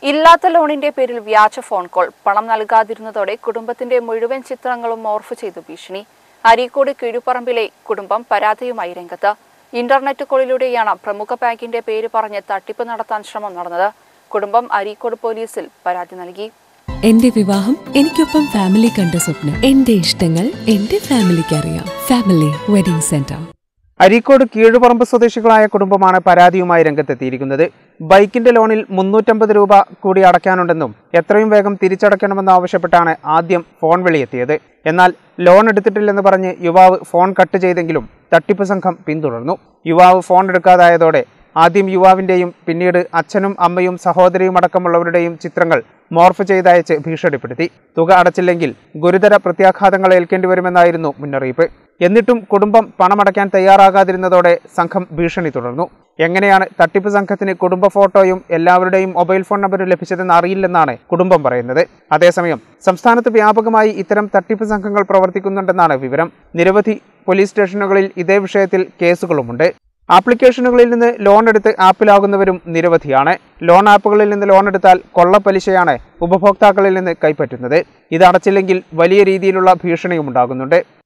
ഇല്ലാത്ത ലോണിന്റെ പേരിൽ വ്യാജ ഫോൺ കോൾ പണം നൽകാതിരുന്നതോടെ കുടുംബത്തിന്റെ മുഴുവൻ ചിത്രങ്ങളും മോർഫ് ചെയ്തു ഭീഷണി അരീക്കോട് കീഴുപറമ്പിലെ കുടുംബം പരാതിയുമായി രംഗത്ത് ഇന്റർനെറ്റ് കോളിലൂടെയാണ് പ്രമുഖ ബാങ്കിന്റെ പേര് പറഞ്ഞ് തട്ടിപ്പ് നടത്താൻ ശ്രമം നടന്നത് കുടുംബം അരീക്കോട് പോലീസിൽ പരാതി നൽകി എന്റെ വിവാഹം എനിക്കൊപ്പം ഫാമിലി കണ്ട സ്വപ്നം എന്റെ ഇഷ്ടങ്ങൾ എന്റെ ഫാമിലിക്ക് അറിയാം family wedding centre Areekode Kizhuparamba സ്വദേശികളായ കുടുംബമാണ് പരാതിയുമായി രംഗത്തെത്തിയിരിക്കുന്നത് ബൈക്കിന്റെ ലോണിൽ മുന്നൂറ്റമ്പത് രൂപ കൂടി അടയ്ക്കാനുണ്ടെന്നും എത്രയും വേഗം തിരിച്ചടയ്ക്കണമെന്നാവശ്യപ്പെട്ടാണ് ആദ്യം ഫോൺ വിളിയെത്തിയത് എന്നാൽ ലോൺ എടുത്തിട്ടില്ലെന്ന് പറഞ്ഞ് യുവാവ് ഫോൺ കട്ട് ചെയ്തെങ്കിലും തട്ടിപ്പ് സംഘം പിന്തുടർന്നു യുവാവ് ഫോൺ എടുക്കാതായതോടെ ആദ്യം യുവാവിന്റെയും പിന്നീട് അച്ഛനും അമ്മയും സഹോദരിയും അടക്കമുള്ളവരുടെയും ചിത്രങ്ങൾ മോർഫ് ചെയ്തയച്ച് ഭീഷണിപ്പെടുത്തി തുക അടച്ചില്ലെങ്കിൽ ഗുരുതര പ്രത്യാഘാതങ്ങൾ ഏൽക്കേണ്ടി വരുമെന്നായിരുന്നു മുന്നറിയിപ്പ് എന്നിട്ടും കുടുംബം പണമടയ്ക്കാൻ തയ്യാറാകാതിരുന്നതോടെ സംഘം ഭീഷണി തുടർന്നു എങ്ങനെയാണ് തട്ടിപ്പ് സംഘത്തിന് കുടുംബ ഫോട്ടോയും എല്ലാവരുടെയും മൊബൈൽ ഫോൺ നമ്പരും ലഭിച്ചതെന്ന് അറിയില്ലെന്നാണ് കുടുംബം പറയുന്നത് അതേസമയം സംസ്ഥാനത്ത് വ്യാപകമായി ഇത്തരം തട്ടിപ്പ് സംഘങ്ങൾ പ്രവർത്തിക്കുന്നുണ്ടെന്നാണ് വിവരം നിരവധി പോലീസ് സ്റ്റേഷനുകളിൽ ഇതേ വിഷയത്തിൽ കേസുകളുമുണ്ട് ആപ്ലിക്കേഷനുകളിൽ നിന്ന് ലോൺ എടുത്ത് ആപ്പിലാകുന്നവരും നിരവധിയാണ് ലോൺ ആപ്പുകളിൽ നിന്ന് ലോൺ എടുത്താൽ കൊള്ളപ്പലിശയാണ് ഉപഭോക്താക്കളിൽ നിന്ന് കൈപ്പറ്റുന്നത് ഇത് അടച്ചില്ലെങ്കിൽ വലിയ രീതിയിലുള്ള ഭീഷണിയും ഉണ്ടാകുന്നുണ്ട്